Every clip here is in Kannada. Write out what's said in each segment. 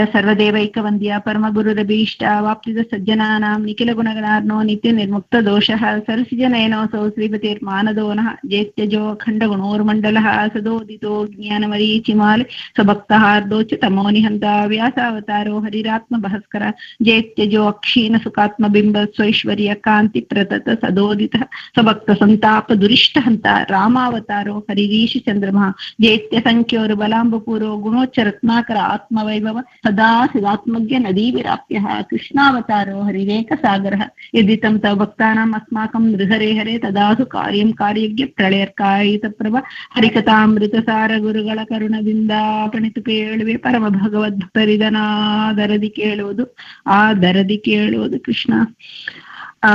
ಸರ್ವದೇವೈಕವಂದ್ಯ ಪರಮಗುರುರಭೀಷ್ಟ ವಾಪ್ತಿದ ಸಜ್ಜನಾನಾಂ ನಿಖಿಲ ಗುಣಗಣಾರ್ನೋ ನಿತ್ಯ ನಿರ್ಮುಕ್ತ ದೋಷಃ ಸರಸಿಜನಯನೋಸೌ ಶ್ರೀಪತಿರ್ಮಾನದೋನಃ ಜೇತ್ಯಜೋ ಖಂಡಗುಣೋರ್ಮಂಡಲಃ ಸದೋದಿತೋ ಜ್ಞಾನಮರೀಚಿಮಾಲೆ ಸ್ವಭಕ್ತಹಾರ್ದೋಚ ತಮೋ ನಿಹಂತ ವ್ಯಾಸಾವತಾರೋ ಹರಿರಾತ್ಮ ಭಾಸ್ಕರ ಜೇತ್ಯಜೋ ಅಕ್ಷೀಣ ಸುಖಾತ್ಮಬಿಂಬ ಸ್ವೈಶ್ವರ್ಯ ಕಾಂತಿ ಪ್ರತತ ಸದೋದಿತ ಸ್ವಭಕ್ತ ಸಂತಾಪ ದುರಿಷ್ಟ ಹಂತ ರಾಮಾವತಾರೋ ಹರಿರೀಶಿ ಚಂದ್ರಮಃ ಜೇತ್ಯ ಸಂಖ್ಯೋರು ಬಲಾಂಬಪೂರೋ ಗುಣೋಚ್ಚ ರತ್ನಾಕರ ಆತ್ಮವೈಭವ ಸದಾ ಸಿದಾತ್ಮಜ್ಞ ನದೀ ವಿರಾಪ್ಯ ಕೃಷ್ಣಾವತಾರೋ ಹರಿರೇಕ ಸಾಗರ ಯದಿ ತಂ ತವ ಭಕ್ತಾನಾಂ ಅಸ್ಮಾಕಂ ನೃಹರೆ ಹರೆ ತದಾಸು ಕಾರ್ಯಂ ಕಾರ್ಯಜ್ಞ ಪ್ರಳಯರ್ಕಾಯಿತ ಪ್ರಭ ಹರಿಕಥಾಮೃತ ಸಾರ ಗುರುಗಳ ಕರುಣದಿಂದ ಪಣಿತು ಕೇಳುವೆ ಪರಮ ಭಗವದ್ಭಕ್ತರಿದನಾದರದಿ ಕೇಳುವುದು ಆ ದರದಿ ಕೇಳುವುದು ಕೃಷ್ಣ ಆ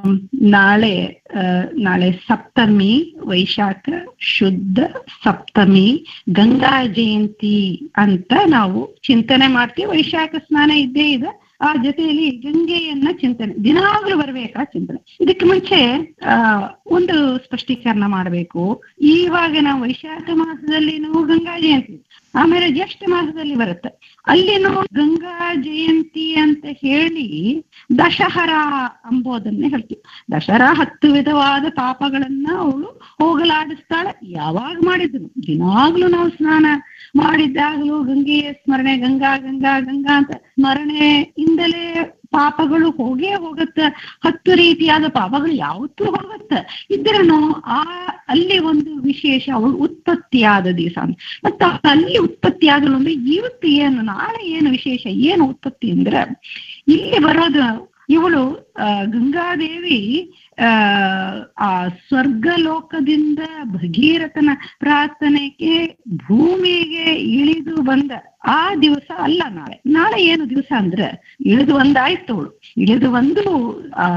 ನಾಳೆ ಆ, ನಾಳೆ ಸಪ್ತಮಿ ವೈಶಾಖ ಶುದ್ಧ ಸಪ್ತಮಿ ಗಂಗಾ ಜಯಂತಿ ಅಂತ ನಾವು ಚಿಂತನೆ ಮಾಡ್ತೀವಿ ವೈಶಾಖ ಸ್ನಾನ ಇದ್ದೇ ಇದೆ ಆ ಜೊತೆಯಲ್ಲಿ ಗಂಗೆಯನ್ನ ಚಿಂತನೆ ದಿನಾಗ್ಲೂ ಬರ್ಬೇಕಾ ಚಿಂತನೆ ಇದಕ್ಕೆ ಮುಂಚೆ ಆ ಒಂದು ಸ್ಪಷ್ಟೀಕರಣ ಮಾಡಬೇಕು ಇವಾಗ ನಾವು ವೈಶಾಖ ಮಾಸದಲ್ಲಿ ನಾವು ಗಂಗಾ ಜಯಂತಿ ಆಮೇಲೆ ಜ್ಯೇಷ್ಠ ಮಾಸದಲ್ಲಿ ಬರುತ್ತೆ ಅಲ್ಲಿನೂ ಗಂಗಾ ಜಯಂತಿ ಅಂತ ಹೇಳಿ ದಶಹರ ಅಂಬೋದನ್ನೇ ಹೇಳ್ತೀವಿ ದಶಹರ ಹತ್ತು ವಿಧವಾದ ಪಾಪಗಳನ್ನ ಅವಳು ಹೋಗಲಾಡಿಸ್ತಾಳೆ ಯಾವಾಗ ಮಾಡಿದ್ರು ದಿನಾಗ್ಲೂ ನಾವು ಸ್ನಾನ ಮಾಡಿದ್ದಾಗಲೂ ಗಂಗೆಯ ಸ್ಮರಣೆ ಗಂಗಾ ಗಂಗಾ ಗಂಗಾ ಅಂತ ಸ್ಮರಣೆಯಿಂದಲೇ ಪಾಪಗಳು ಹೋಗೇ ಹೋಗುತ್ತೆ ಹತ್ತು ರೀತಿಯಾದ ಪಾಪಗಳು ಯಾವತ್ತೂ ಹೋಗುತ್ತೆ ಇದ್ರೂ ಆ ಅಲ್ಲಿ ಒಂದು ವಿಶೇಷ ಅವಳು ಉತ್ಪತ್ತಿಯಾದ ದಿವಸ ಅಂತ ಮತ್ತೆ ಅಲ್ಲಿ ಉತ್ಪತ್ತಿ ಆಗಲು ಅಂದ್ರೆ ಇವತ್ತು ಏನು ನಾಳೆ ಏನು ವಿಶೇಷ ಏನು ಉತ್ಪತ್ತಿ ಅಂದ್ರೆ ಇಲ್ಲಿ ಬರೋದು ಇವಳು ಆ, ಗಂಗಾದೇವಿ ಆ ಆ ಸ್ವರ್ಗಲೋಕದಿಂದ ಭಗೀರಥನ ಪ್ರಾರ್ಥನೆಗೆ ಭೂಮಿಗೆ ಇಳಿದು ಬಂದ ಆ ದಿವಸ ಅಲ್ಲ ನಾಳೆ ನಾಳೆ ಏನು ದಿವಸ ಅಂದ್ರೆ ಇಳಿದು ಬಂದಾಯ್ತು ಅವಳು ಇಳಿದು ಬಂದು ಆ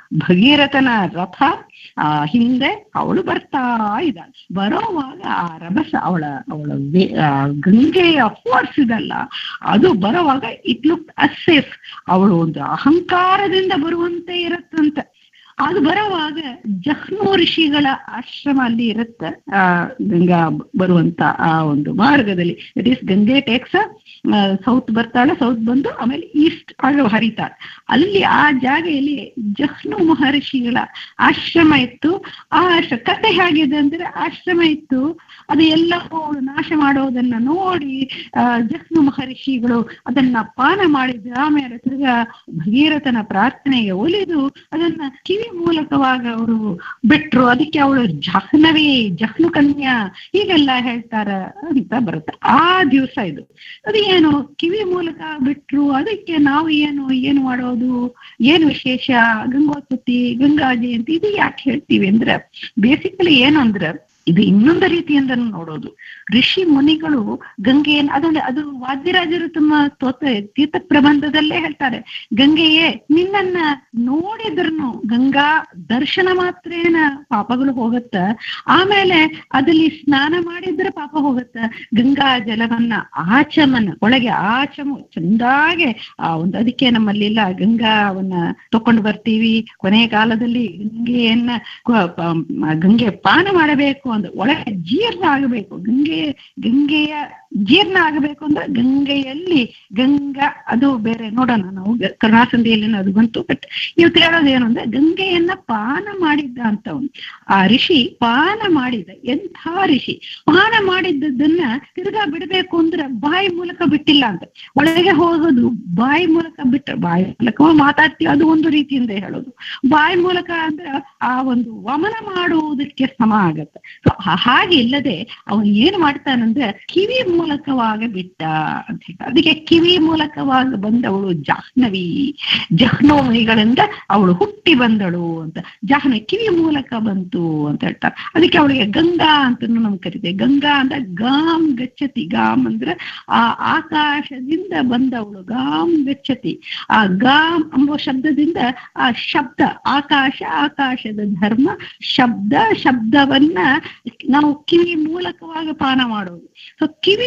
ಭಗೀರಥನ ರಥ ಆ ಹಿಂದೆ ಅವಳು ಬರ್ತಾ ಇದ್ದಾಳೆ ಬರೋವಾಗ ಆ ರಭಸ ಅವಳ ಅವಳ ವೇ- ಆ ಗಂಗೆಯ ಫೋರ್ಸ್ ಇದಲ್ಲ ಅದು ಬರೋವಾಗ ಇಟ್ ಲುಕ್ ಅಸೇಫ್ ಅವಳು ಒಂದು ಅಹಂಕಾರದಿಂದ ಬರುವಂತೆ ಇರುತ್ತಂತೆ ಅದು ಬರೋವಾಗ ಜಹ್ನು ಋಷಿಗಳ ಆಶ್ರಮ ಅಲ್ಲಿ ಇರುತ್ತೆ ಆ ಗಂಗಾ ಬರುವಂತ ಆ ಒಂದು ಮಾರ್ಗದಲ್ಲಿ it is Ganga takes south ಬರ್ತಾಳೆ ಸೌತ್ ಬಂದು ಆಮೇಲೆ ಈಸ್ಟ್ ಆಗ ಹರಿತಾಳೆ ಅಲ್ಲಿ ಆ ಜಾಗೆಯಲ್ಲಿ ಜಹ್ನು ಮಹರ್ಷಿಗಳ ಆಶ್ರಮ ಇತ್ತು ಆ ಆಶ್ರ ಕತೆ ಹೇಗಿದೆ ಅಂದ್ರೆ ಆಶ್ರಮ ಇತ್ತು ಅದು ಎಲ್ಲ ಅವಳು ನಾಶ ಮಾಡೋದನ್ನ ನೋಡಿ ಆ ಜಹ್ನು ಮಹರ್ಷಿಗಳು ಅದನ್ನ ಪಾನ ಮಾಡಿದ್ರು ಆಮೇಲೆ ತಿರ್ಗಾ ಭಗೀರಥನ ಪ್ರಾರ್ಥನೆಗೆ ಒಲಿದು ಅದನ್ನ ಕಿವಿ ಮೂಲಕವಾಗಿ ಅವರು ಬಿಟ್ರು ಅದಕ್ಕೆ ಅವಳು ಜಹ್ನವೇ ಜಹ್ನು ಕನ್ಯಾ ಹೀಗೆಲ್ಲ ಹೇಳ್ತಾರ ಅಂತ ಬರುತ್ತೆ ಆ ದಿವಸ ಇದು ಅದು ಏನು ಕಿವಿ ಮೂಲಕ ಬಿಟ್ರು ಅದಕ್ಕೆ ನಾವು ಏನು ಏನು ಮಾಡೋದು ಏನು ವಿಶೇಷ ಗಂಗೋತ್ಪತ್ತಿ ಗಂಗಾ ಜಯಂತಿ ಇದು ಯಾಕೆ ಹೇಳ್ತೀವಿ ಅಂದ್ರೆ ಬೇಸಿಕಲಿ ಏನು ಅಂದ್ರೆ ಇದು ಇನ್ನೊಂದು ರೀತಿಯಿಂದ ನೋಡೋದು ಋಷಿ ಮುನಿಗಳು ಗಂಗೆಯನ್ನು ಅದನ್ನ ಅದು ವಾದ್ಯರಾಜರು ತಮ್ಮ ಸ್ತೋತ್ರ ತೀರ್ಥ ಪ್ರಬಂಧದಲ್ಲೇ ಹೇಳ್ತಾರೆ ಗಂಗೆಯೇ ನಿನ್ನನ್ನ ನೋಡಿದ್ರನು ಗಂಗಾ ದರ್ಶನ ಮಾತ್ರೇನ ಪಾಪಗಳು ಹೋಗುತ್ತ ಆಮೇಲೆ ಅದಲ್ಲಿ ಸ್ನಾನ ಮಾಡಿದ್ರೆ ಪಾಪ ಹೋಗುತ್ತ ಗಂಗಾ ಜಲವನ್ನ ಆಚಮನ ಒಳಗೆ ಆಚಮು ಚಂದಾಗೆ ಆ ಒಂದು ಅದಕ್ಕೆ ನಮ್ಮಲ್ಲಿಲ್ಲ ಗಂಗಾವನ್ನ ತಕೊಂಡು ಬರ್ತೀವಿ ಕೊನೆ ಕಾಲದಲ್ಲಿ ಗಂಗೆಯನ್ನ ಕ- ಪ- ಮ- ಗಂಗೆ ಪಾನ ಮಾಡಬೇಕು ಅಂದ್ರೆ ಒಳಗೆ ಜೀರ್ಣ ಆಗಬೇಕು ಗಂಗೆ ಗಂಗೆಯ ಜೀರ್ಣ ಆಗಬೇಕು ಅಂದ್ರೆ ಗಂಗೆಯಲ್ಲಿ ಗಂಗಾ ಅದು ಬೇರೆ ನೋಡೋಣ ನಾವು ಗ- ಕರುಣಾಸಂಧಿಯಲ್ಲಿ ಅದು ಬಂತು ಬಟ್ ಇವತ್ತು ಹೇಳೋದು ಏನು ಅಂದ್ರೆ ಗಂಗೆಯನ್ನ ಪಾನ ಮಾಡಿದ್ದ ಅಂತವನು ಆ ಋಷಿ ಪಾನ ಮಾಡಿದ ಎಂಥ ಋಷಿ ಪಾನ ಮಾಡಿದ್ದನ್ನ ತಿರ್ಗಾ ಬಿಡಬೇಕು ಅಂದ್ರೆ ಬಾಯಿ ಮೂಲಕ ಬಿಟ್ಟಿಲ್ಲ ಅಂತ ಒಳಗೆ ಹೋಗೋದು ಬಾಯಿ ಮೂಲಕ ಬಿಟ್ಟ ಬಾಯಿ ಮೂಲಕ ಮಾತಾಡ್ತೀವಿ ಅದು ಒಂದು ರೀತಿಯಿಂದ ಹೇಳೋದು ಬಾಯಿ ಮೂಲಕ ಅಂದ್ರೆ ಆ ಒಂದು ವಮನ ಮಾಡುವುದಕ್ಕೆ ಸಮ ಆಗತ್ತೆ So, ಹಾ- ಹಾಗೆ ಇಲ್ಲದೆ ಅವನು ಏನ್ ಮಾಡ್ತಾನಂದ್ರೆ ಕಿವಿ ಮೂಲಕವಾಗಿ ಬಿಟ್ಟ ಅಂತ ಹೇಳ್ತಾರೆ ಅದಕ್ಕೆ ಕಿವಿ ಮೂಲಕವಾಗಿ ಬಂದವಳು ಜಾಹ್ನವಿ ಜಾಹ್ನವಿಗಳಿಂದ ಅವಳು ಹುಟ್ಟಿ ಬಂದಳು ಅಂತ ಜಾಹ್ನವಿ ಕಿವಿ ಮೂಲಕ ಬಂತು ಅಂತ ಹೇಳ್ತಾರೆ ಅದಕ್ಕೆ ಅವಳಿಗೆ ಗಂಗಾ ಅಂತ ನಮ್ಗೆ ಕರಿತೇವೆ ಗಂಗಾ ಅಂದ್ರೆ ಗಾಮ್ ಗಚ್ಚತಿ ಗಾಮ್ ಅಂದ್ರೆ ಆ ಆಕಾಶದಿಂದ ಬಂದವಳು ಗಾಮ್ ಗಚ್ಚತಿ ಆ ಗಾಮ್ ಎಂಬ ಶಬ್ದದಿಂದ ಆ ಶಬ್ದ ಆಕಾಶ ಆಕಾಶದ ಧರ್ಮ ಶಬ್ದ ಶಬ್ದವನ್ನ ನಾವು ಕಿವಿ ಮೂಲಕವಾಗಿ ಪಾನ ಮಾಡೋದು ಸೊ ಕಿವಿ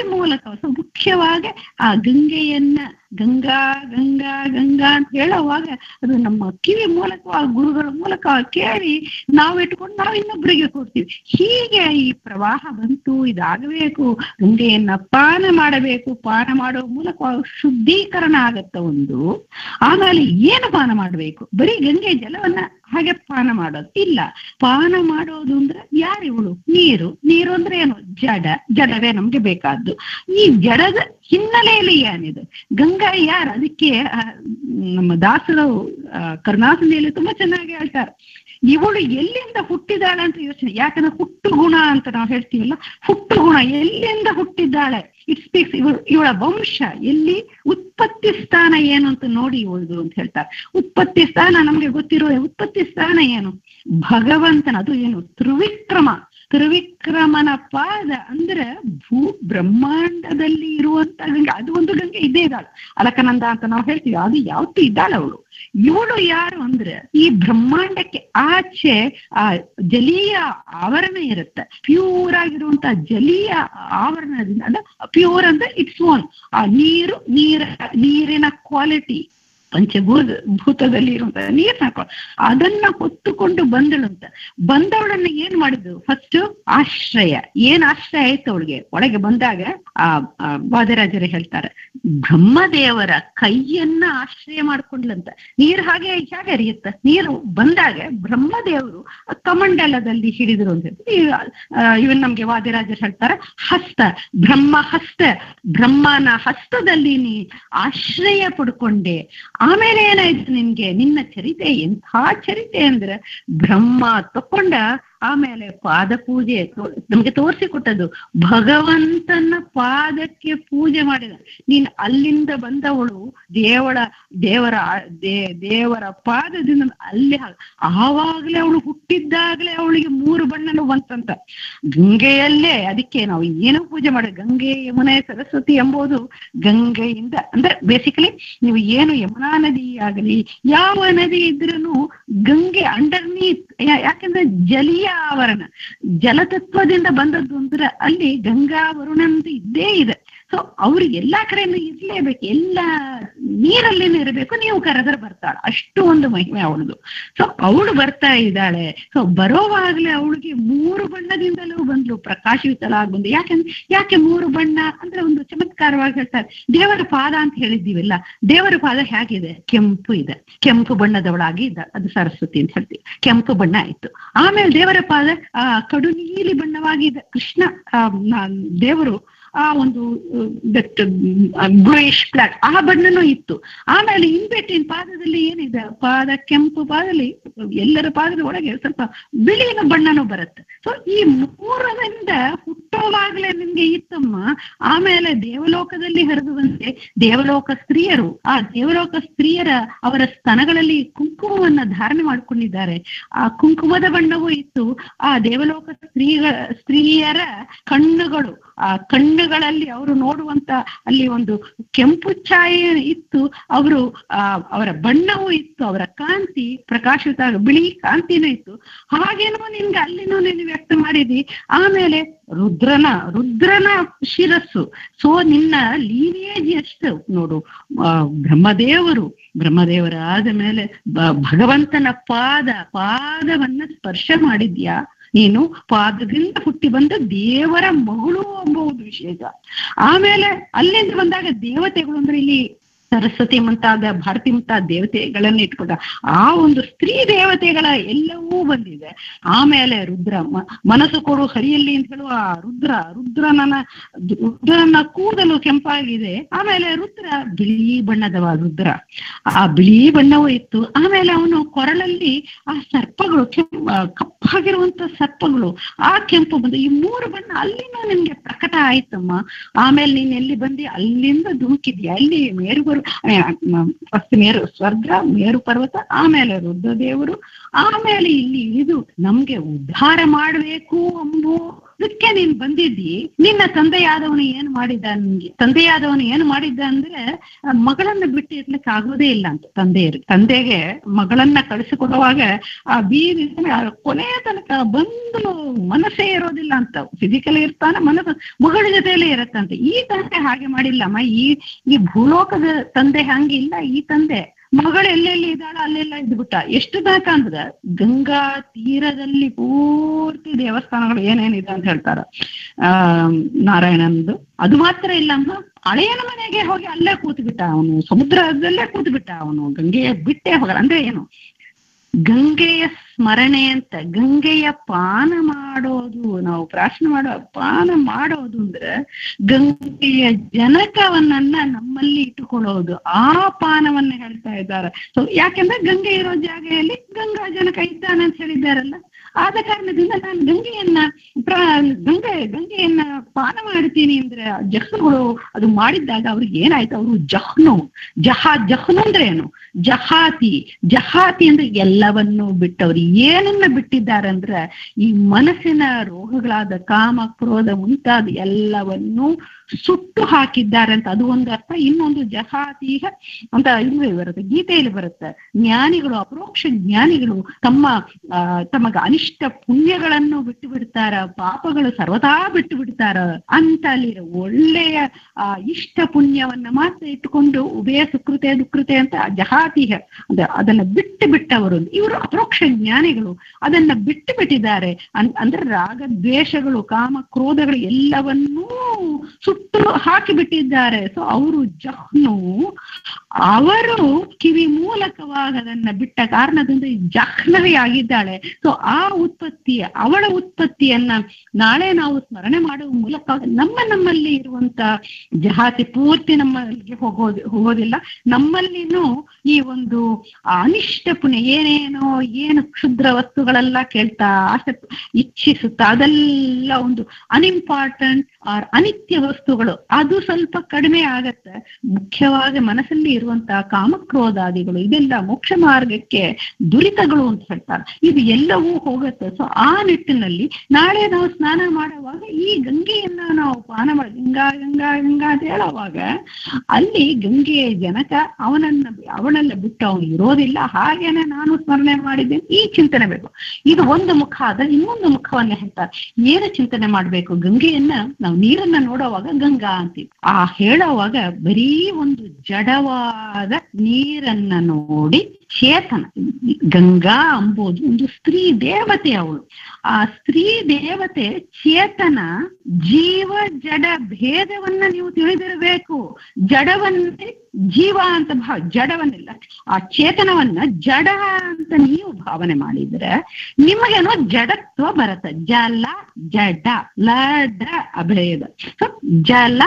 ಮೂಲಕ ಸೊ ಮುಖ್ಯವಾಗಿ ಆ ಗಂಗೆಯನ್ನ ಗಂಗಾ ಗಂಗಾ ಗಂಗಾ ಅಂತ ಹೇಳುವಾಗ ಅದು ನಮ್ಮ ಕಿವಿ ಮೂಲಕ ಆ ಗುರುಗಳ ಮೂಲಕ ಕೇಳಿ ನಾವು ಇಟ್ಕೊಂಡು ನಾವು ಇನ್ನೊಬ್ಬರಿಗೆ ಕೊಡ್ತೀವಿ ಹೀಗೆ ಈ ಪ್ರವಾಹ ಬಂತು ಇದಾಗಬೇಕು ಗಂಗೆಯನ್ನ ಪಾನ ಮಾಡಬೇಕು ಪಾನ ಮಾಡೋ ಮೂಲಕ ಶುದ್ಧೀಕರಣ ಆಗತ್ತ ಒಂದು ಆಮೇಲೆ ಏನು ಪಾನ ಮಾಡಬೇಕು ಬರೀ ಗಂಗೆ ಜಲವನ್ನ ಹಾಗೆ ಪಾನ ಮಾಡೋದು ಇಲ್ಲ ಪಾನ ಮಾಡೋದು ಅಂದ್ರೆ ಯಾರಿವಳು ನೀರು ನೀರು ಅಂದ್ರೆ ಏನು ಜಡ ಜಡವೇ ನಮ್ಗೆ ಬೇಕಾದ್ದು ಈ ಜಡದ ಹಿನ್ನೆಲೆಯಲ್ಲಿ ಏನಿದೆ ಗಂಗಾ ಯಾರು ಅದಕ್ಕೆ ಆ, ನಮ್ಮ ದಾಸರು ಆ, ಕರುಣಾಸನೆಯಲ್ಲಿ ತುಂಬಾ ಚೆನ್ನಾಗಿ ಹೇಳ್ತಾರೆ ಇವಳು ಎಲ್ಲಿಂದ ಹುಟ್ಟಿದಾಳೆ ಅಂತ ಯೋಚನೆ ಯಾಕಂದ್ರೆ ಹುಟ್ಟು ಗುಣ ಅಂತ ನಾವು ಹೇಳ್ತೀವಲ್ಲ ಹುಟ್ಟು ಗುಣ ಎಲ್ಲಿಂದ ಹುಟ್ಟಿದ್ದಾಳೆ ಇಟ್ ಸ್ಪೀಕ್ಸ್ ಇವಳು ಇವಳ ವಂಶ ಎಲ್ಲಿ ಉತ್ಪತ್ತಿ ಸ್ಥಾನ ಏನು ಅಂತ ನೋಡಿ ಇವಳದು ಅಂತ ಹೇಳ್ತಾರೆ ಉತ್ಪತ್ತಿ ಸ್ಥಾನ ನಮ್ಗೆ ಗೊತ್ತಿರೋ ಉತ್ಪತ್ತಿ ಸ್ಥಾನ ಏನು ಭಗವಂತನ ಅದು ಏನು ತ್ರಿವಿಕ್ರಮ ತ್ರಿವಿಕ್ರಮನ ಪಾದ ಅಂದ್ರೆ ಭೂ ಬ್ರಹ್ಮಾಂಡದಲ್ಲಿ ಇರುವಂತ ಗಂಗೆ ಅದು ಒಂದು ಗಂಗೆ ಇದ್ದೇ ಇದ್ದಾಳೆ ಅಲಕನಂದ ಅಂತ ನಾವು ಹೇಳ್ತೀವಿ ಅದು ಯಾವತ್ತೂ ಇದ್ದಾಳೆ ಅವಳು ಇವಳು ಯಾರು ಅಂದ್ರೆ ಈ ಬ್ರಹ್ಮಾಂಡಕ್ಕೆ ಆಚೆ ಆ ಜಲೀಯ ಆವರಣ ಇರುತ್ತೆ ಪ್ಯೂರ್ ಆಗಿರುವಂತ ಜಲೀಯ ಆವರಣದಿಂದ ಅಂದ್ರೆ ಪ್ಯೂರ್ ಅಂದ್ರೆ ಇಟ್ಸ್ ಓನ್ ಆ ನೀರು ನೀರ ನೀರಿನ ಕ್ವಾಲಿಟಿ ಪಂಚಭೂತ ಭೂತದಲ್ಲಿ ಇರುವಂತ ನೀರ್ನ ಹಾಕೋ ಅದನ್ನ ಹೊತ್ತುಕೊಂಡು ಬಂದಳಂತ ಬಂದವಳನ್ನ ಏನ್ ಮಾಡಿದ್ದು ಫಸ್ಟ್ ಆಶ್ರಯ ಏನ್ ಆಶ್ರಯ ಆಯ್ತು ಅವಳಿಗೆ ಒಳಗೆ ಬಂದಾಗ ಆ ಆ ವಾದರಾಜರು ಹೇಳ್ತಾರೆ ಬ್ರಹ್ಮದೇವರ ಕೈಯನ್ನ ಆಶ್ರಯ ಮಾಡ್ಕೊಂಡ್ಲಂತ ನೀರು ಹಾಗೆ ಹೇಗೆ ಹರಿಯುತ್ತ ನೀರು ಬಂದಾಗ ಬ್ರಹ್ಮದೇವರು ಕಮಂಡಲದಲ್ಲಿ ಹಿಡಿದ್ರು ಅಂತ ಹೇಳಿ ಇವನ್ ನಮ್ಗೆ ವಾದಿರಾಜರು ಹೇಳ್ತಾರೆ ಹಸ್ತ ಬ್ರಹ್ಮ ಹಸ್ತ ಬ್ರಹ್ಮನ ಹಸ್ತದಲ್ಲಿ ನೀ ಆಶ್ರಯ ಪಡ್ಕೊಂಡೆ ಆಮೇಲೆ ಏನಾಯ್ತು ನಿನ್ಗೆ ನಿನ್ನ ಚರಿತೆ ಎಂಥ ಚರಿತೆ ಅಂದ್ರೆ ಬ್ರಹ್ಮ ತಕೊಂಡ ಆಮೇಲೆ ಪಾದ ಪೂಜೆ ತೋ- ನಮ್ಗೆ ತೋರಿಸಿಕೊಟ್ಟದ್ದು ಭಗವಂತನ ಪಾದಕ್ಕೆ ಪೂಜೆ ಮಾಡಿದ ನೀನ್ ಅಲ್ಲಿಂದ ಬಂದವಳು ದೇವಳ ದೇವರ ಆ- ದೇ- ದೇವರ ಪಾದದಿಂದ ಅಲ್ಲಿ ಹಾಕ್- ಆವಾಗ್ಲೇ ಅವಳು ಹುಟ್ಟಿದ್ದಾಗ್ಲೇ ಅವಳಿಗೆ ಮೂರು ಬಣ್ಣನು ಬಂತಂತ ಗಂಗೆಯಲ್ಲೇ ಅದಕ್ಕೆ ನಾವು ಏನೋ ಪೂಜೆ ಮಾಡಿ ಗಂಗೆ ಯಮುನೆ ಸರಸ್ವತಿ ಎಂಬುದು ಗಂಗೆಯಿಂದ ಅಂದ್ರೆ ಬೇಸಿಕಲಿ ನೀವು ಏನು ಯಮುನಾ ನದಿ ಆಗಲಿ ಯಾವ ನದಿ ಇದ್ರೂ ಗಂಗೆ ಅಂಡರ್ನೀತ್ ಯಾಕಂದ್ರೆ ಜಲೀಯ ಆವರಣ ಜಲತತ್ವದಿಂದ ಬಂದದ್ದು ಅಂದ್ರೆ ಅಲ್ಲಿ ಗಂಗಾ ವರುಣ ಅಂತ ಇದ್ದೇ ಇದೆ ಸೊ ಅವ್ರು ಎಲ್ಲಾ ಕಡೆನೂ ಇರ್ಲೇಬೇಕು ಎಲ್ಲ ನೀರಲ್ಲಿನೂ ಇರಬೇಕು ನೀವು ಕರೆದ್ರೆ ಬರ್ತಾಳೆ ಅಷ್ಟು ಒಂದು ಮಹಿಮೆ ಅವಳದು ಸೊ ಅವಳು ಬರ್ತಾ ಇದ್ದಾಳೆ ಸೊ ಬರೋವಾಗ್ಲೇ ಅವಳಿಗೆ ಮೂರು ಬಣ್ಣದಿಂದಲೂ ಬಂದ್ಲು ಪ್ರಕಾಶವಿತಲಾಗಿ ಬಂದು ಯಾಕಂದ್ರೆ ಯಾಕೆ ಮೂರು ಬಣ್ಣ ಅಂದ್ರೆ ಒಂದು ಚಮತ್ಕಾರವಾಗಿ ಹೇಳ್ತಾರೆ ದೇವರ ಪಾದ ಅಂತ ಹೇಳಿದ್ದೀವಲ್ಲ ದೇವರ ಪಾದ ಹೇಗಿದೆ ಕೆಂಪು ಇದೆ ಕೆಂಪು ಬಣ್ಣದವಳಾಗಿ ಇದ್ದಾಳೆ ಅದು ಸರಸ್ವತಿ ಅಂತ ಹೇಳ್ತೀವಿ ಕೆಂಪು ಬಣ್ಣ ಆಯ್ತು ಆಮೇಲೆ ದೇವರ ಪಾದ ಆ ಕಡು ನೀಲಿ ಬಣ್ಣವಾಗಿದೆ ಕೃಷ್ಣ ಆ, ನ- ದೇವರು ಆ ಒಂದು ದಟ್ ಬ್ಲೂಯಿಶ್ ಬ್ಲಾಕ್ ಆ ಬಣ್ಣನೂ ಇತ್ತು ಆಮೇಲೆ ಇನ್ಬೆಟ್ಟಿನ ಪಾದದಲ್ಲಿ ಏನಿದೆ ಪಾದ ಕೆಂಪು ಪಾದದಲ್ಲಿ ಎಲ್ಲರ ಪಾದದ ಒಳಗೆ ಸ್ವಲ್ಪ ಬಿಳಿನ ಬಣ್ಣನೂ ಬರುತ್ತೆ ಸೊ ಈ ಮೂರರಿಂದ ಹುಟ್ಟೋವಾಗ್ಲೇ ನಿಮ್ಗೆ ಇತ್ತಮ್ಮ ಆಮೇಲೆ ದೇವಲೋಕದಲ್ಲಿ ಹರಿದು ಬಂದೆ ದೇವಲೋಕ ಸ್ತ್ರೀಯರು ಆ ದೇವಲೋಕ ಸ್ತ್ರೀಯರ ಅವರ ಸ್ತನಗಳಲ್ಲಿ ಕುಂಕುಮವನ್ನ ಧಾರಣೆ ಮಾಡ್ಕೊಂಡಿದ್ದಾರೆ ಆ ಕುಂಕುಮದ ಬಣ್ಣವೂ ಇತ್ತು ಆ ದೇವಲೋಕ ಸ್ತ್ರೀಗಳ ಸ್ತ್ರೀಯರ ಕಣ್ಣುಗಳು ಆ ಕಣ್ಣುಗಳಲ್ಲಿ ಅವರು ನೋಡುವಂತ ಅಲ್ಲಿ ಒಂದು ಕೆಂಪು ಛಾಯೆ ಇತ್ತು ಅವರು ಆ ಅವರ ಬಣ್ಣವೂ ಇತ್ತು ಅವರ ಕಾಂತಿ ಪ್ರಕಾಶಿತ ಬಿಳಿ ಕಾಂತಿನೂ ಇತ್ತು ಹಾಗೇನೋ ನಿನ್ಗೆ ಅಲ್ಲಿನೂ ನೀನು ವ್ಯಕ್ತ ಮಾಡಿದಿ ಆಮೇಲೆ ರುದ್ರನ ರುದ್ರನ ಶಿರಸ್ಸು ಸೊ ನಿನ್ನ ಲೀನಿಯೇಜ್ ಎಷ್ಟು ನೋಡು ಆ, ಬ್ರಹ್ಮದೇವರು ಬ್ರಹ್ಮದೇವರ ಆದ ಮೇಲೆ ಬ- ಭಗವಂತನ ಪಾದ ಪಾದವನ್ನ ಸ್ಪರ್ಶ ಮಾಡಿದ್ಯಾ ನೀನು ಪಾದದಿಂದ ಹುಟ್ಟಿ ಬಂದ ದೇವರ ಮಗಳು ಎಂಬುದು ವಿಶೇಷ ಆಮೇಲೆ ಅಲ್ಲಿಂದ ಬಂದಾಗ ದೇವತೆಗಳು ಅಂದ್ರೆ ಇಲ್ಲಿ ಸರಸ್ವತಿ ಮುಂತಾದ ಭಾರತಿ ಮುಂತಾದ ದೇವತೆಗಳನ್ನ ಇಟ್ಕೊಂಡ ಆ ಒಂದು ಸ್ತ್ರೀ ದೇವತೆಗಳ ಎಲ್ಲವೂ ಬಂದಿದೆ ಆಮೇಲೆ ರುದ್ರ ಮ- ಮನಸ್ಸು ಕೊಡು ಹರಿಯಲ್ಲಿ ಅಂತ ಹೇಳುವ ಆ ರುದ್ರ ರುದ್ರನ ರುದ್ರನ ಕೂದಲು ಕೆಂಪಾಗಿದೆ ಆಮೇಲೆ ರುದ್ರ ಬಿಳಿ ಬಣ್ಣದವ ರುದ್ರ ಆ ಬಿಳಿ ಬಣ್ಣವೂ ಇತ್ತು ಆಮೇಲೆ ಅವನು ಕೊರಳಲ್ಲಿ ಆ ಸರ್ಪಗಳು ಕೆಂಪ್ ಆ, ಕಪ್ಪಾಗಿರುವಂತ ಸರ್ಪಗಳು ಆ ಕೆಂಪು ಬಂದು ಈ ಮೂರು ಬಣ್ಣ ಅಲ್ಲಿನೂ ನಿಮ್ಗೆ ಪ್ರಕಟ ಆಯ್ತಮ್ಮ ಆಮೇಲೆ ನೀನ್ ಎಲ್ಲಿ ಬಂದಿ ಅಲ್ಲಿಂದ ಧುಮುಕಿದ್ಯಾ ಅಲ್ಲಿ ಮೇರುಗರು ಫಸ್ಟ್ ಮೇರು ಸ್ವರ್ಗ ಮೇರು ಪರ್ವತ ಆಮೇಲೆ ರುದ್ರದೇವರು ಆಮೇಲೆ ಇಲ್ಲಿ ಇಳಿದು ನಮ್ಗೆ ಉದ್ಧಾರ ಮಾಡಬೇಕು ಎಂಬೋ ಅದಕ್ಕೆ ನೀನ್ ಬಂದಿದ್ದಿ ನಿನ್ನ ತಂದೆಯಾದವನು ಏನ್ ಮಾಡಿದ ನಿನ್ಗೆ ತಂದೆಯಾದವನು ಏನ್ ಮಾಡಿದ್ದ ಅಂದ್ರೆ ಆ ಮಗಳನ್ನ ಬಿಟ್ಟು ಇರ್ಲಿಕ್ಕೆ ಆಗೋದೇ ಇಲ್ಲ ಅಂತ ತಂದೆಯರು ತಂದೆಗೆ ಮಗಳನ್ನ ಕಳಿಸಿಕೊಡುವಾಗ ಆ ಬೀದಿ ಕೊನೆಯ ತನಕ ಬಂದು ಮನಸ್ಸೇ ಇರೋದಿಲ್ಲ ಅಂತ ಫಿಸಿಕಲ್ ಇರ್ತಾನೆ ಮನಸ್ಸು ಮಗಳ ಜೊತೆಯಲ್ಲೇ ಇರತ್ತಂತೆ ಈ ತಂದೆ ಹಾಗೆ ಮಾಡಿಲ್ಲಮ್ಮ ಈ ಈ ಭೂಲೋಕದ ತಂದೆ ಹಂಗಿಲ್ಲ ಈ ತಂದೆ ಮಗಳು ಎಲ್ಲೆಲ್ಲಿ ಇದ್ದಾಳ ಅಲ್ಲೆಲ್ಲ ಇದ್ಬಿಟ್ಟ ಎಷ್ಟು ತನಕ ಅಂದ್ರೆ ಗಂಗಾ ತೀರದಲ್ಲಿ ಪೂರ್ತಿ ದೇವಸ್ಥಾನಗಳು ಏನೇನಿದೆ ಅಂತ ಹೇಳ್ತಾರ ಆ ನಾರಾಯಣಂದು ಅದು ಮಾತ್ರ ಇಲ್ಲಮ್ಮ ಹಳೆಯನ ಮನೆಗೆ ಹೋಗಿ ಅಲ್ಲೇ ಕೂತ್ ಬಿಟ್ಟ ಅವನು ಸಮುದ್ರದಲ್ಲೇ ಕೂತ್ ಬಿಟ್ಟ ಅವನು ಗಂಗೆಯ ಬಿಟ್ಟೆ ಹೋಗಲ್ಲ ಅಂದ್ರೆ ಏನು ಗಂಗೆಯ ಸ್ಮರಣೆ ಅಂತ ಗಂಗೆಯ ಪಾನ ಮಾಡೋದು ನಾವು ಪ್ರಾರ್ಥನೆ ಮಾಡೋ ಪಾನ ಮಾಡೋದು ಅಂದ್ರೆ ಗಂಗೆಯ ಜನಕವನ್ನ ನಮ್ಮಲ್ಲಿ ಇಟ್ಟುಕೊಳ್ಳೋದು ಆ ಪಾನವನ್ನ ಹೇಳ್ತಾ ಇದ್ದಾರೆ ಸೊ ಯಾಕೆಂದ್ರೆ ಗಂಗೆ ಇರೋ ಜಾಗೆಯಲ್ಲಿ ಗಂಗಾ ಜನಕ ಇದ್ದಾನೆ ಅಂತ ಹೇಳಿದ್ದಾರಲ್ಲ ಆದ ಕಾರಣದಿಂದ ನಾನು ಗಂಗೆಯನ್ನ ಪ್ರ ಗಂಗೆ ಗಂಗೆಯನ್ನ ಪಾನ ಮಾಡ್ತೀನಿ ಅಂದ್ರೆ ಜಹ್ನುಗಳು ಅದು ಮಾಡಿದ್ದಾಗ ಅವ್ರಿಗೆ ಏನಾಯ್ತು ಅವರು ಜಹ್ನು ಜಹ ಜಹ್ನು ಅಂದ್ರೆ ಏನು ಜಹಾತಿ ಜಹಾತಿ ಅಂದ್ರೆ ಎಲ್ಲವನ್ನೂ ಬಿಟ್ಟವ್ರು ಏನನ್ನ ಬಿಟ್ಟಿದ್ದಾರೆ ಅಂದ್ರೆ ಈ ಮನಸ್ಸಿನ ರೋಗಗಳಾದ ಕಾಮ ಕ್ರೋಧ ಮುಂತಾದ ಎಲ್ಲವನ್ನೂ ಸುಟ್ಟು ಹಾಕಿದ್ದಾರೆ ಅಂತ ಅದು ಒಂದು ಅರ್ಥ ಇನ್ನೊಂದು ಜಹಾತೀಹ ಅಂತ ಇಲ್ಲಿ ಬರುತ್ತೆ ಗೀತೆಯಲ್ಲಿ ಬರುತ್ತೆ ಜ್ಞಾನಿಗಳು ಅಪರೋಕ್ಷ ಜ್ಞಾನಿಗಳು ತಮ್ಮ ಆ, ತಮಗೆ ಅನಿಷ್ಟ ಪುಣ್ಯಗಳನ್ನು ಬಿಟ್ಟು ಬಿಡ್ತಾರ ಪಾಪಗಳು ಸರ್ವದಾ ಬಿಟ್ಟು ಬಿಡ್ತಾರ ಅಂತ ಅಲ್ಲಿ ಒಳ್ಳೆಯ ಆ ಇಷ್ಟ ಪುಣ್ಯವನ್ನ ಮಾತ್ರ ಇಟ್ಟುಕೊಂಡು ಉಭಯ ಸುಕೃತೆ ದುಃಕೃತೆ ಅಂತ ಜಹಾತೀಹ ಅಂದ್ರೆ ಅದನ್ನ ಬಿಟ್ಟು ಬಿಟ್ಟವರು ಇವರು ಅಪರೋಕ್ಷ ಜ್ಞಾನಿಗಳು ಅದನ್ನ ಬಿಟ್ಟು ಬಿಟ್ಟಿದ್ದಾರೆ ಅನ್- ಅಂದ್ರೆ ರಾಗ ದ್ವೇಷಗಳು ಕಾಮ ಕ್ರೋಧಗಳು ಎಲ್ಲವನ್ನೂ ಸುಟ್ಟು ಹಾಕಿ ಬಿಟ್ಟಿದ್ದಾರೆ ಸೊ ಅವರು ಜಹ್ನು ಅವರು ಕಿವಿ ಮೂಲಕವಾಗಿ ಅದನ್ನ ಬಿಟ್ಟ ಕಾರಣದಿಂದ ಈ ಜಾಹ್ನವಿ ಆಗಿದ್ದಾಳೆ ಸೊ ಆ ಉತ್ಪತ್ತಿ ಅವಳ ಉತ್ಪತ್ತಿಯನ್ನ ನಾಳೆ ನಾವು ಸ್ಮರಣೆ ಮಾಡುವ ಮೂಲಕ ನಮ್ಮ ನಮ್ಮಲ್ಲಿ ಇರುವಂತ ಜಹಾತಿ ಪೂರ್ತಿ ನಮ್ಮಲ್ಲಿಗೆ ಹೋಗೋದು ಹೋಗೋದಿಲ್ಲ ನಮ್ಮಲ್ಲಿನೂ ಈ ಒಂದು ಅನಿಷ್ಟ ಪುಣ್ಯ ಏನೇನೋ ಏನು ಕ್ಷುದ್ರ ವಸ್ತುಗಳೆಲ್ಲ ಕೇಳ್ತಾ ಆಸೆ ಇಚ್ಛಿಸುತ್ತಾ ಅದೆಲ್ಲ ಒಂದು ಅನ್ಇಂಪಾರ್ಟೆಂಟ್ ಆರ್ ಅನಿತ್ಯ ವಸ್ತುಗಳು ಅದು ಸ್ವಲ್ಪ ಕಡಿಮೆ ಆಗತ್ತೆ ಮುಖ್ಯವಾಗಿ ಮನಸ್ಸಲ್ಲಿ ಇರುವಂತಹ ಕಾಮಕ್ರೋಧಾದಿಗಳು ಇದೆಲ್ಲ ಮೋಕ್ಷ ಮಾರ್ಗಕ್ಕೆ ದುರಿತಗಳು ಅಂತ ಹೇಳ್ತಾರೆ ಇದು ಎಲ್ಲವೂ ಹೋಗುತ್ತೆ ಸೊ ಆ ನಿಟ್ಟಿನಲ್ಲಿ ನಾಳೆ ನಾವು ಸ್ನಾನ ಮಾಡುವಾಗ ಈ ಗಂಗೆಯನ್ನ ನಾವು ಪಾನ ಮಾಡಿ ಗಂಗಾ ಗಂಗಾ ಗಂಗಾ ಅಂತ ಹೇಳುವಾಗ ಅಲ್ಲಿ ಗಂಗೆಯ ಜನಕ ಅವನನ್ನ ಅವಳೆಲ್ಲ ಬಿಟ್ಟು ಅವನು ಇರೋದಿಲ್ಲ ಹಾಗೇನೆ ನಾನು ಸ್ಮರಣೆ ಮಾಡಿದ್ದೇನೆ ಈ ಚಿಂತನೆ ಬೇಕು ಇದು ಒಂದು ಮುಖ ಆದ್ರೆ ಇನ್ನೊಂದು ಮುಖವನ್ನ ಹೇಳ್ತಾರೆ ಏನು ಚಿಂತನೆ ಮಾಡ್ಬೇಕು ಗಂಗೆಯನ್ನ ನಾವು ನೀರನ್ನ ನೋಡುವಾಗ ಗಂಗಾ ಅಂತೀವಿ ಆ ಹೇಳುವಾಗ ಬರೀ ಒಂದು ಜಡವಾದ ನೀರನ್ನ ನೋಡಿ ಚೇತನ ಗಂಗಾ ಅಂಬೋದು ಒಂದು ಸ್ತ್ರೀ ದೇವತೆ ಅವಳು ಆ ಸ್ತ್ರೀ ದೇವತೆ ಚೇತನ ಜೀವ ಜಡ ಭೇದವನ್ನ ನೀವು ತಿಳಿದಿರಬೇಕು ಜಡವನ್ನೇ ಜೀವ ಅಂತ ಭಾವ ಜಡವನ್ನಿಲ್ಲ ಆ ಚೇತನವನ್ನ ಜಡ ಅಂತ ನೀವು ಭಾವನೆ ಮಾಡಿದ್ರೆ ನಿಮಗೇನೋ ಜಡತ್ವ ಬರುತ್ತೆ ಜಲ ಜಡ ಲಡ ಅಭೇದ So, ಜಲ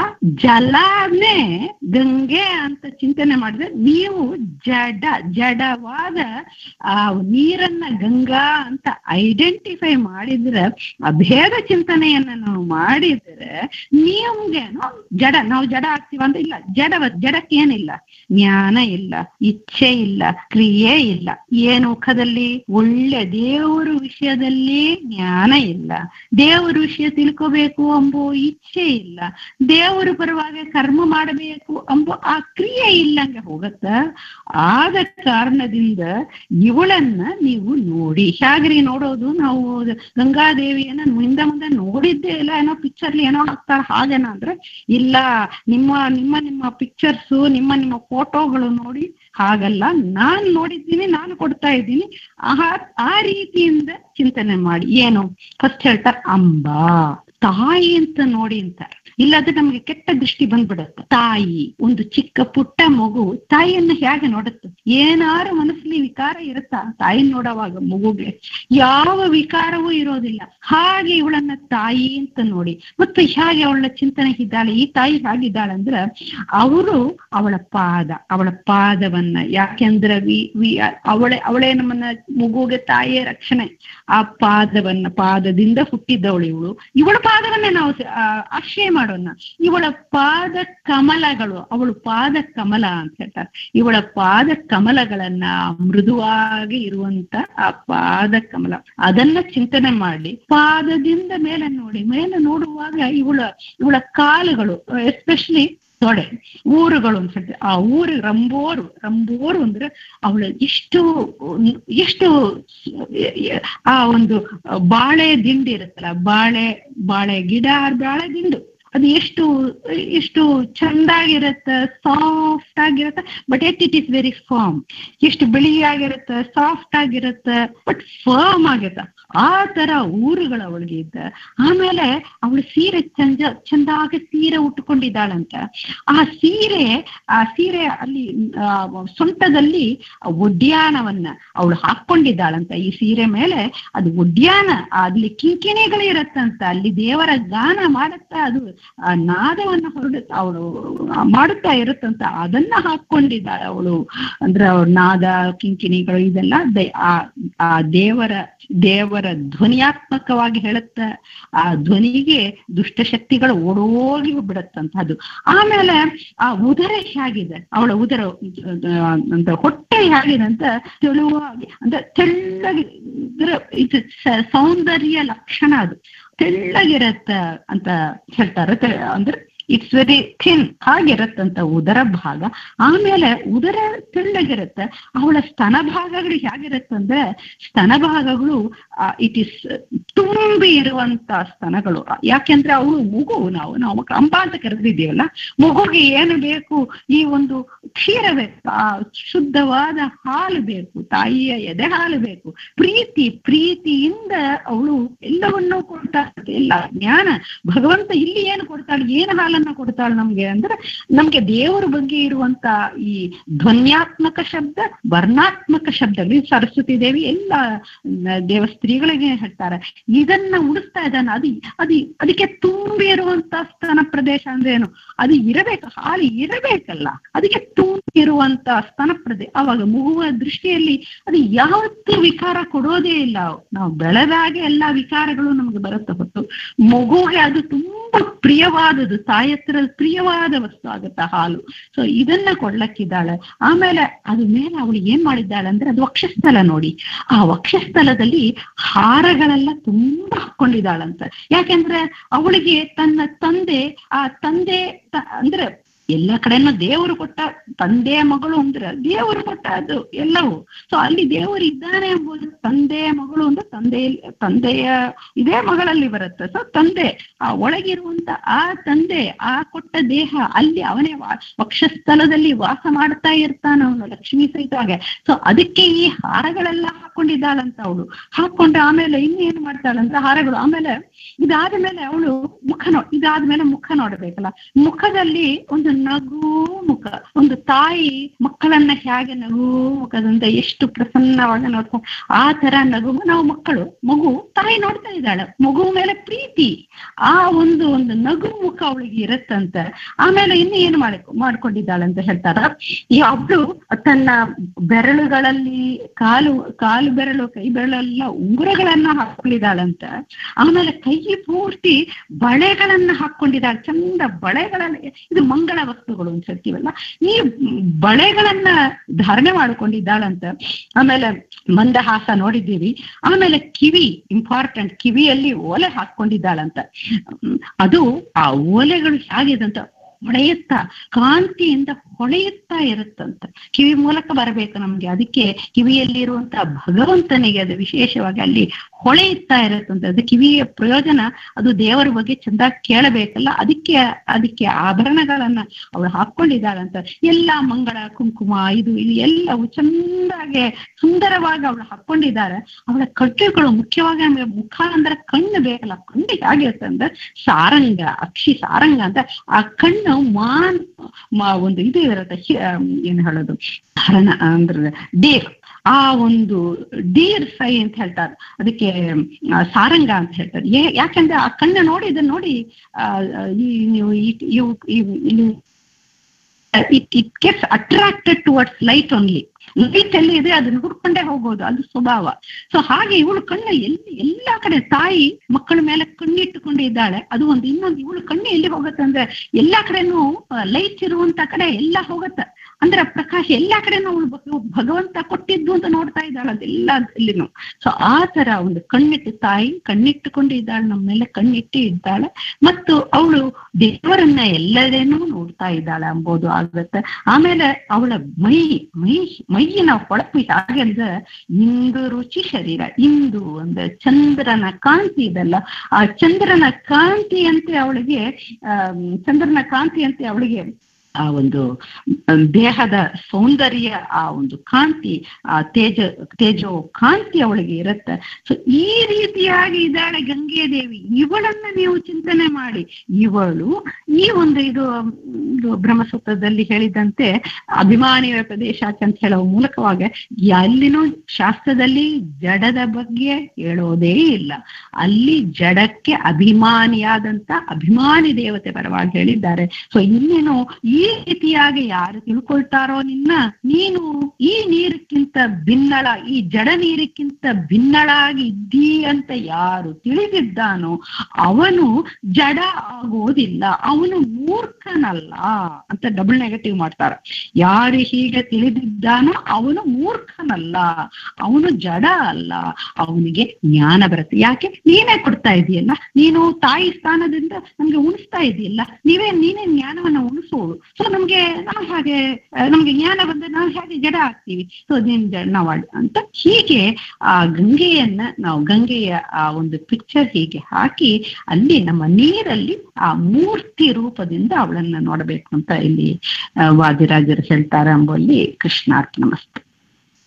ಜಲನೇ ಗಂಗೆ ಅಂತ ಚಿಂತನೆ ಮಾಡಿದ್ರೆ ನೀವು ಜಡ ಜಡವಾದ ಆ ನೀರನ್ನ ಗಂಗಾ ಅಂತ ಐಡೆಂಟಿಫೈ ಮಾಡಿದ್ರೆ ಅಭೇದ ಚಿಂತನೆಯನ್ನ ನಾವು ಮಾಡಿದ್ರೆ ನಿಮ್ಗೇನೋ ಜಡ ನಾವು ಜಡ ಆಗ್ತೀವ ಅಂತ ಇಲ್ಲ ಜಡವ ಜಡಕ್ಕೇನಿಲ್ಲ ಜ್ಞಾನ ಇಲ್ಲ ಇಚ್ಛೆ ಇಲ್ಲ ಕ್ರಿಯೆ ಇಲ್ಲ ಏನು ಮುಖದಲ್ಲಿ ಒಳ್ಳೆ ದೇವರ ವಿಷಯದಲ್ಲಿ ಜ್ಞಾನ ಇಲ್ಲ ದೇವರ ವಿಷಯ ತಿಳ್ಕೋಬೇಕು ಎಂಬೋ ಇಚ್ಛೆ ಇಲ್ಲ ದೇವರ ಪರವಾಗಿ ಕರ್ಮ ಮಾಡಬೇಕು ಎಂಬೋ ಆ ಕ್ರಿಯೆ ಇಲ್ಲಂಗೆ ಹೋಗತ್ತ ಆದ ಕಾರಣದಿಂದ ಇವಳನ್ನ ನೀವು ನೋಡಿ ಹೇಗ್ರಿ ನೋಡೋದು ನಾವು ಗಂಗಾದೇವಿಯನ್ನ ಹಿಂದ ಮುಂದೆ ನೋಡಿದ್ದೇ ಇಲ್ಲ ಏನೋ ಪಿಕ್ಚರ್ಲಿ ಏನೋ ಹಾಕ್ತಾರ ಹಾಗೇನ ಅಂದ್ರೆ ಇಲ್ಲ ನಿಮ್ಮ ನಿಮ್ಮ ನಿಮ್ಮ ಪಿಕ್ಚರ್ಸು ನಿಮ್ಮ ನಿಮ್ಮ ಫೋಟೋಗಳು ನೋಡಿ ಹಾಗಲ್ಲ ನಾನ್ ನೋಡಿದ್ದೀನಿ ನಾನು ಕೊಡ್ತಾ ಇದ್ದೀನಿ ಆ ಆ ರೀತಿಯಿಂದ ಚಿಂತನೆ ಮಾಡಿ ಏನು ಫಸ್ಟ್ ಹೇಳ್ತಾರೆ ಅಂಬಾ ತಾಯಿ ಅಂತ ನೋಡಿ ಅಂತಾರೆ ಇಲ್ಲಾದ್ರೆ ನಮ್ಗೆ ಕೆಟ್ಟ ದೃಷ್ಟಿ ಬಂದ್ಬಿಡುತ್ತೆ ತಾಯಿ ಒಂದು ಚಿಕ್ಕ ಪುಟ್ಟ ಮಗು ತಾಯಿಯನ್ನ ಹೇಗೆ ನೋಡುತ್ತೆ ಏನಾರು ಮನಸ್ಸಲ್ಲಿ ವಿಕಾರ ಇರುತ್ತಾ ತಾಯಿನ ನೋಡುವಾಗ ಮಗುಗೆ ಯಾವ ವಿಕಾರವೂ ಇರೋದಿಲ್ಲ ಹಾಗೆ ಇವಳನ್ನ ತಾಯಿ ಅಂತ ನೋಡಿ ಮತ್ತೆ ಹೇಗೆ ಅವಳ ಚಿಂತನೆ ಇದ್ದಾಳೆ ಈ ತಾಯಿ ಹೇಗಿದ್ದಾಳೆ ಅಂದ್ರೆ ಅವರು ಅವಳ ಪಾದ ಅವಳ ಪಾದವನ್ನ ಯಾಕೆಂದ್ರೆ ವಿ ವಿ ಅವಳೆ ಅವಳೇ ನಮ್ಮನ್ನ ಮಗುಗೆ ತಾಯಿಯ ರಕ್ಷಣೆ ಆ ಪಾದವನ್ನ ಪಾದದಿಂದ ಹುಟ್ಟಿದ್ದವಳು ಇವಳು ಇವಳ ಪಾದವನ್ನೇ ನಾವು ಆ, ಆಶ್ರಯ ಮಾಡೋಣ ಇವಳ ಪಾದ ಕಮಲಗಳು ಅವಳು ಪಾದ ಕಮಲ ಅಂತ ಹೇಳ್ತಾರೆ ಇವಳ ಪಾದ ಕಮಲಗಳನ್ನ ಮೃದುವಾಗಿ ಇರುವಂತ ಆ ಪಾದ ಕಮಲ ಅದನ್ನ ಚಿಂತನೆ ಮಾಡಿ ಪಾದದಿಂದ ಮೇಲೆ ನೋಡಿ ಮೇಲೆ ನೋಡುವಾಗ ಇವಳ ಇವಳ ಕಾಲುಗಳು ಎಸ್ಪೆಷಲಿ ತೊಡೆ ಊರುಗಳು ಅಂತ ಹೇಳ್ತಾರೆ ಆ ಊರು ರಂಬೋರು ರಂಬೋರು ಅಂದ್ರೆ ಅವಳು ಎಷ್ಟು ಎಷ್ಟು ಆ ಒಂದು ಬಾಳೆ ದಿಂಡು ಇರುತ್ತಲ್ಲ ಬಾಳೆ ಬಾಳೆ ಗಿಡ ಬಾಳೆ ದಿಂಡು ಅದು ಎಷ್ಟು ಎಷ್ಟು ಚಂದಾಗಿರುತ್ತೆ ಸಾಫ್ಟ್ ಆಗಿರುತ್ತೆ but at it is very firm ಎಷ್ಟು ಬಿಳಿಯಾಗಿರುತ್ತೆ ಸಾಫ್ಟ್ ಆಗಿರುತ್ತೆ ಬಟ್ ಫರ್ಮ್ ಆಗಿರುತ್ತೆ ಆ ತರ ಊರುಗಳು ಅವಳಿಗೆ ಇದ್ದ ಆಮೇಲೆ ಅವಳು ಸೀರೆ ಚಂದ ಚಂದಾಗಿ ಸೀರೆ ಉಟ್ಕೊಂಡಿದ್ದಾಳಂತ ಆ ಸೀರೆ ಆ ಸೀರೆ ಅಲ್ಲಿ ಸೊಂಟದಲ್ಲಿ ಒಡ್ಯಾಣವನ್ನ ಅವಳು ಹಾಕೊಂಡಿದ್ದಾಳಂತ ಈ ಸೀರೆ ಮೇಲೆ ಅದು ಒಡ್ಯಾಣ ಅಲ್ಲಿ ಕಿಂಕಿಣಿಗಳು ಇರತ್ತಂತ ಅಲ್ಲಿ ದೇವರ ಗಾನ ಮಾಡುತ್ತಾ ಅದು ಆ ನಾದವನ್ನ ಹೊರಡುತ್ತಾ ಅವಳು ಮಾಡುತ್ತಾ ಇರುತ್ತಂತ ಅದನ್ನ ಹಾಕೊಂಡಿದ್ದಾಳೆ ಅವಳು ಅಂದ್ರೆ ಅವ್ರ ನಾದ ಕಿಂಕಿಣಿಗಳು ಇದೆಲ್ಲ ಆ ದೇವರ ದೇವರ ಧ್ವನಿಯಾತ್ಮಕವಾಗಿ ಹೇಳುತ್ತ ಆ ಧ್ವನಿಗೆ ದುಷ್ಟಶಕ್ತಿಗಳು ಓಡೋಗಿ ಬಿಡುತ್ತಂತ ಅದು ಆಮೇಲೆ ಆ ಉದರ ಹೇಗಿದೆ ಅವಳ ಉದರ ಅಂತ ಹೊಟ್ಟೆ ಹೇಗಿದೆ ಅಂತ ತೆಳುವಾಗಿ ಅಂದ್ರೆ ತೆಳ್ಳಗೆ ಇದು ಸೌಂದರ್ಯ ಲಕ್ಷಣ ಅದು ತೆಳ್ಳಗಿರತ್ತ ಅಂತ ಹೇಳ್ತಾರೆ ಅಂದ್ರೆ ಇಟ್ಸ್ ವೆರಿ ಥಿನ್ ಹಾಗಿರತ್ತಂತ ಉದರ ಭಾಗ ಆಮೇಲೆ ಉದರ ತೆಳ್ಳಗಿರುತ್ತೆ ಅವಳ ಸ್ತನ ಭಾಗಗಳು ಹೇಗಿರುತ್ತಂದ್ರೆ ಸ್ತನ ಭಾಗಗಳು ಇಟ್ ಇಸ್ ತುಂಬಿ ಇರುವಂತ ಸ್ತನಗಳು ಯಾಕೆಂದ್ರೆ ಅವಳು ಮಗು ನಾವು ನಾವು ಅಂಬ ಅಂತ ಕರೆದಿದ್ದೀವಲ್ಲ ಮಗುಗೆ ಏನು ಬೇಕು ಈ ಒಂದು ಕ್ಷೀರ ಬೇಕು ಆ ಶುದ್ಧವಾದ ಹಾಲು ಬೇಕು ತಾಯಿಯ ಎದೆ ಹಾಲು ಬೇಕು ಪ್ರೀತಿ ಪ್ರೀತಿಯಿಂದ ಅವಳು ಎಲ್ಲವನ್ನೂ ಕೊಡ್ತಾ ಎಲ್ಲ ಜ್ಞಾನ ಭಗವಂತ ಇಲ್ಲಿ ಏನು ಕೊಡ್ತಾಳೆ ಏನು ಹಾಲನ್ನ ಕೊಡ್ತಾಳೆ ನಮ್ಗೆ ಅಂದ್ರೆ ನಮ್ಗೆ ದೇವರ ಬಗ್ಗೆ ಇರುವಂತ ಈ ಧ್ವನ್ಯಾತ್ಮಕ ಶಬ್ದ ವರ್ಣಾತ್ಮಕ ಶಬ್ದಗಳು ಸರಸ್ವತಿ ದೇವಿ ಎಲ್ಲ ದೇವ ಸ್ತ್ರೀಗಳಿಗೆ ಹೇಳ್ತಾರೆ ಇದನ್ನ ಉಡಿಸ್ತಾ ಇದ್ದಾನೆ ಅದು ಅದು ಅದಕ್ಕೆ ತುಂಬಿ ಇರುವಂತ ಸ್ತನ ಪ್ರದೇಶ ಅಂದ್ರೆ ಏನು ಅದು ಇರಬೇಕು ಹಾಲು ಇರಬೇಕಲ್ಲ ಅದಕ್ಕೆ ತುಂಬಿ ಇರುವಂತ ಸ್ತನ ಪ್ರದೇಶ ಅವಾಗ ಮಗುವ ದೃಷ್ಟಿಯಲ್ಲಿ ಅದು ಯಾವತ್ತೂ ವಿಕಾರ ಕೊಡೋದೇ ಇಲ್ಲ ನಾವು ಬೆಳೆದಾಗೆ ಎಲ್ಲಾ ವಿಕಾರಗಳು ನಮ್ಗೆ ಬರುತ್ತೆ ಹೊತ್ತು ಮಗುಗೆ ಅದು ತುಂಬಾ ಪ್ರಿಯವಾದದು ತಾಯಿ ಹತ್ರ ಪ್ರಿಯವಾದ ವಸ್ತು ಆಗುತ್ತೆ ಹಾಲು ಸೊ ಇದನ್ನ ಕೊಡ್ಲಕ್ಕಿದ್ದಾಳೆ ಆಮೇಲೆ ಅದು ಮೇಲೆ ಅವಳು ಏನ್ ಮಾಡಿದ್ದಾಳೆ ಅಂದ್ರೆ ಅದು ವಕ್ಷಸ್ಥಲ ನೋಡಿ ಆ ವಕ್ಷಸ್ಥಲದಲ್ಲಿ ಹಾರಗಳೆಲ್ಲ ತುಂಬಾ ಹಾಕೊಂಡಿದ್ದಾಳಂತ ಯಾಕೆಂದ್ರೆ ಅವಳಿಗೆ ತನ್ನ ತಂದೆ ಆ ತಂದೆ ಅಂದ್ರೆ ಎಲ್ಲ ಕಡೆನೂ ದೇವರು ಕೊಟ್ಟ ತಂದೆ ಮಗಳು ಅಂದ್ರೆ ದೇವರು ಕೊಟ್ಟ ಅದು ಎಲ್ಲವೂ ಸೊ ಅಲ್ಲಿ ದೇವರು ಇದ್ದಾನೆ ಎಂಬುದು ತಂದೆ ಮಗಳು ಅಂದ್ರೆ ತಂದೆ ತಂದೆಯ ಇದೇ ಮಗಳಲ್ಲಿ ಬರುತ್ತೆ ಸೊ ತಂದೆ ಆ ಒಳಗಿರುವಂತ ಆ ತಂದೆ ಆ ಕೊಟ್ಟ ದೇಹ ಅಲ್ಲಿ ಅವನೇ ವಕ್ಷಸ್ಥಲದಲ್ಲಿ ವಾಸ ಮಾಡ್ತಾ ಇರ್ತಾನ ಅವನು ಲಕ್ಷ್ಮೀ ಸಹಿತವಾಗಿ ಸೊ ಅದಕ್ಕೆ ಈ ಹಾರಗಳೆಲ್ಲ ಹಾಕೊಂಡಿದ್ದಾಳಂತ ಅವಳು ಹಾಕೊಂಡು ಆಮೇಲೆ ಇನ್ನೇನು ಮಾಡ್ತಾಳಂತ ಹಾರಗಳು ಆಮೇಲೆ ಇದಾದ ಮೇಲೆ ಅವಳು ಮುಖ ನೋ ಇದಾದ್ಮೇಲೆ ಮುಖ ನೋಡ್ಬೇಕಲ್ಲ ಮುಖದಲ್ಲಿ ಒಂದು ನಗು ಮುಖ ಒಂದು ತಾಯಿ ಮಕ್ಕಳನ್ನ ಹೇಗೆ ನಗು ಮುಖದಿಂದ ಎಷ್ಟು ಪ್ರಸನ್ನವಾಗಿ ನೋಡ್ತಾ ಆ ತರ ನಗು ನಾವು ಮಕ್ಕಳು ಮಗು ತಾಯಿ ನೋಡ್ತಾ ಇದ್ದಾಳೆ ಮಗು ಮೇಲೆ ಪ್ರೀತಿ ಆ ಒಂದು ಒಂದು ನಗು ಮುಖ ಅವಳಿಗೆ ಇರತ್ತಂತ ಆಮೇಲೆ ಇನ್ನು ಏನು ಮಾಡಿ ಮಾಡ್ಕೊಂಡಿದ್ದಾಳೆ ಅಂತ ಹೇಳ್ತಾರ ಈ ಒಬ್ಳು ತನ್ನ ಬೆರಳುಗಳಲ್ಲಿ ಕಾಲು ಕಾಲು ಬೆರಳು ಕೈ ಬೆರಳೆಲ್ಲ ಉಂಗುರಗಳನ್ನ ಹಾಕೊಂಡಿದ್ದಾಳಂತ ಆಮೇಲೆ ಕೈ ಪೂರ್ತಿ ಬಳೆಗಳನ್ನ ಹಾಕೊಂಡಿದ್ದಾಳೆ ಚಂದ ಬಳೆಗಳಲ್ಲಿ ಇದು ಮಂಗಳ ವಸ್ತುಗಳು ಅಂತ ಹೇಳ್ತೀವಲ್ಲ ಈ ಬಳೆಗಳನ್ನ ಧಾರಣೆ ಮಾಡಿಕೊಂಡಿದ್ದಾಳಂತ ಆಮೇಲೆ ಮಂದಹಾಸ ನೋಡಿದ್ದೀವಿ ಆಮೇಲೆ ಕಿವಿ ಇಂಪಾರ್ಟೆಂಟ್ ಕಿವಿಯಲ್ಲಿ ಓಲೆ ಹಾಕೊಂಡಿದ್ದಾಳಂತ ಅದು ಆ ಓಲೆಗಳು ಹೇಗಿದಂತ ಹೊಳೆಯುತ್ತಾ ಕಾಂತಿಯಿಂದ ಹೊಳೆಯುತ್ತಾ ಇರುತ್ತಂತ ಕಿವಿ ಮೂಲಕ ಬರಬೇಕು ನಮ್ಗೆ ಅದಕ್ಕೆ ಕಿವಿಯಲ್ಲಿರುವಂತ ಭಗವಂತನಿಗೆ ಅದು ವಿಶೇಷವಾಗಿ ಅಲ್ಲಿ ಹೊಳೆಯುತ್ತಾ ಇರುತ್ತಂತೆ ಅದು ಕಿವಿಯ ಪ್ರಯೋಜನ ಅದು ದೇವರ ಬಗ್ಗೆ ಚಂದಾಗಿ ಕೇಳಬೇಕಲ್ಲ ಅದಕ್ಕೆ ಅದಕ್ಕೆ ಆಭರಣಗಳನ್ನ ಅವಳು ಹಾಕೊಂಡಿದ್ದಾಳಂತ ಎಲ್ಲ ಮಂಗಳ ಕುಂಕುಮ ಇದು ಇದು ಎಲ್ಲವೂ ಚಂದಾಗೆ ಸುಂದರವಾಗಿ ಅವಳು ಹಾಕೊಂಡಿದ್ದಾರೆ ಅವಳ ಕಟ್ಟುಗಳು ಮುಖ್ಯವಾಗಿ ನಮಗೆ ಮುಖ ಅಂದ್ರೆ ಕಣ್ಣು ಬೇಕಲ್ಲ ಕಣ್ಣು ಹೇಗಿರುತ್ತೆ ಅಂದ್ರೆ ಸಾರಂಗ ಅಕ್ಷಿ ಸಾರಂಗ ಅಂತ ಆ ಕಣ್ಣು ಮಾನ್ ಒಂದು ಇದು ಇರುತ್ತೆ ಏನ್ ಹೇಳೋದು ಹರಣ ಅಂದ್ರೆ ಡೇರ್ ಆ ಒಂದು ಡೀರ್ ಸೈ ಅಂತ ಹೇಳ್ತಾರೆ ಅದಕ್ಕೆ ಸಾರಂಗ ಅಂತ ಹೇಳ್ತಾರೆ ಯಾಕಂದ್ರೆ ಆ ಕಣ್ಣು ನೋಡಿ ಇದನ್ನ ನೋಡಿ ನೀವು it it gets attracted towards light only light ಎಲ್ಲಿ ಇದೆ ಅದನ್ನ ಹುಡ್ಕೊಂಡೇ ಹೋಗೋದು ಅದು ಸ್ವಭಾವ ಸೊ ಹಾಗೆ ಇವಳು ಕಣ್ಣು ಎಲ್ಲಿ ಎಲ್ಲಾ ಕಡೆ ತಾಯಿ ಮಕ್ಕಳ ಮೇಲೆ ಕಣ್ಣಿಟ್ಟುಕೊಂಡು ಇದ್ದಾಳೆ ಅದು ಒಂದು ಇನ್ನೊಂದು ಇವಳು ಕಣ್ಣು ಎಲ್ಲಿ ಹೋಗುತ್ತೆ ಅಂದ್ರೆ ಎಲ್ಲಾ ಕಡೆನೂ ಲೈಟ್ ಇರುವಂತ ಕಡೆ ಎಲ್ಲ ಹೋಗತ್ತೆ ಅಂದ್ರೆ ಪ್ರಕಾಶ ಎಲ್ಲಾ ಕಡೆನೂ ಅವಳು ಭಗ- ಭಗವಂತ ಕೊಟ್ಟಿದ್ದು ಅಂತ ನೋಡ್ತಾ ಇದ್ದಾಳೆ ಅದೆಲ್ಲ ಇಲ್ಲಿನೂ ಸೊ ಆ ತರ ಒಂದು ಕಣ್ಣಿಟ್ಟು ತಾಯಿ ಕಣ್ಣಿಟ್ಟುಕೊಂಡು ಇದ್ದಾಳೆ ನಮ್ಮ ಮೇಲೆ ಕಣ್ಣಿಟ್ಟು ಇದ್ದಾಳೆ ಮತ್ತು ಅವಳು ದೇವರನ್ನ ಎಲ್ಲರೇನೂ ನೋಡ್ತಾ ಇದ್ದಾಳೆ ಅಂಬೋದು ಆಗತ್ತೆ ಆಮೇಲೆ ಅವಳ ಮೈ ಮೈ ಮೈಯಿನ ಹೊಳಪು ಹಾಗೆ ಅಂದ್ರೆ ಇಂದು ರುಚಿ ಶರೀರ ಇಂದು ಅಂದ್ರೆ ಚಂದ್ರನ ಕಾಂತಿ ಇದೆಲ್ಲ ಆ ಚಂದ್ರನ ಕಾಂತಿಯಂತೆ ಅವಳಿಗೆ ಆಮ್, ಚಂದ್ರನ ಕಾಂತಿಯಂತೆ ಅವಳಿಗೆ ಆ ಒಂದು ಮ್, ದೇಹದ ಸೌಂದರ್ಯ ಆ ಒಂದು ಕಾಂತಿ ಆ ತೇಜ ತೇಜೋ ಕಾಂತಿ ಅವಳಿಗೆ ಇರುತ್ತೆ ಸೊ ಈ ರೀತಿಯಾಗಿ ಇದ್ದಾಳೆ ಗಂಗೆ ದೇವಿ ಇವಳನ್ನ ನೀವು ಚಿಂತನೆ ಮಾಡಿ ಇವಳು ಈ ಒಂದು ಇದು ಇದು ಬ್ರಹ್ಮಸೂತ್ರದಲ್ಲಿ ಹೇಳಿದಂತೆ ಅಭಿಮಾನಿಯ ಪ್ರದೇಶ ಅಂತ ಹೇಳೋ ಮೂಲಕವಾಗಿ ಎಲ್ಲಿನೂ ಶಾಸ್ತ್ರದಲ್ಲಿ ಜಡದ ಬಗ್ಗೆ ಹೇಳೋದೇ ಇಲ್ಲ ಅಲ್ಲಿ ಜಡಕ್ಕೆ ಅಭಿಮಾನಿಯಾದಂತ ಅಭಿಮಾನಿ ದೇವತೆ ಪರವಾಗಿ ಹೇಳಿದ್ದಾರೆ ಸೊ ಇನ್ನೇನು ಈ ರೀತಿಯಾಗಿ ಯಾರು ತಿಳ್ಕೊಳ್ತಾರೋ ನಿನ್ನ ನೀನು ಈ ನೀರಕ್ಕಿಂತ ಭಿನ್ನಳ ಈ ಜಡ ನೀರಕ್ಕಿಂತ ಭಿನ್ನಳಾಗಿ ಇದ್ದೀ ಅಂತ ಯಾರು ತಿಳಿದಿದ್ದಾನೋ ಅವನು ಜಡ ಆಗೋದಿಲ್ಲ ಅವನು ಮೂರ್ಖನಲ್ಲ ಅಂತ ಡಬಲ್ ನೆಗೆಟಿವ್ ಮಾಡ್ತಾರೆ ಯಾರು ಹೀಗೆ ತಿಳಿದಿದ್ದಾನೋ ಅವನು ಮೂರ್ಖನಲ್ಲ ಅವನು ಜಡ ಅಲ್ಲ ಅವನಿಗೆ ಜ್ಞಾನ ಬರುತ್ತೆ ಯಾಕೆ ನೀನೇ ಕೊಡ್ತಾ ಇದೆಯಲ್ಲ ನೀನು ತಾಯಿ ಸ್ಥಾನದಿಂದ ನಮ್ಗೆ ಉಣಿಸ್ತಾ ಇದೆಯಲ್ಲ ನೀವೇ ನೀನೇ ಜ್ಞಾನವನ್ನ ಉಣಿಸೋಳು ಸೊ ನಮ್ಗೆ ನಾವು ಹಾಗೆ ಆ, ನಮ್ಗೆ ಜ್ಞಾನ ಬಂದ್ರೆ ನಾವು ಹೇಗೆ ಜಡ ಆಗ್ತೀವಿ ಸೊ ನಾವು ಅಂತ ಹೀಗೆ ಆ ಗಂಗೆಯನ್ನ ನಾವು ಗಂಗೆಯ ಆ ಒಂದು ಪಿಕ್ಚರ್ ಹೀಗೆ ಹಾಕಿ ಅಲ್ಲಿ ನಮ್ಮ ನೀರಲ್ಲಿ ಆ ಮೂರ್ತಿ ರೂಪದಿಂದ ಅವಳನ್ನ ನೋಡಬೇಕು ಅಂತ ಇಲ್ಲಿ ಆ, ವಾದಿರಾಜರು ಹೇಳ್ತಾರೆ ಎಂಬಲ್ಲಿ ಕೃಷ್ಣಾರ್ಥ ನಮಸ್ತೆ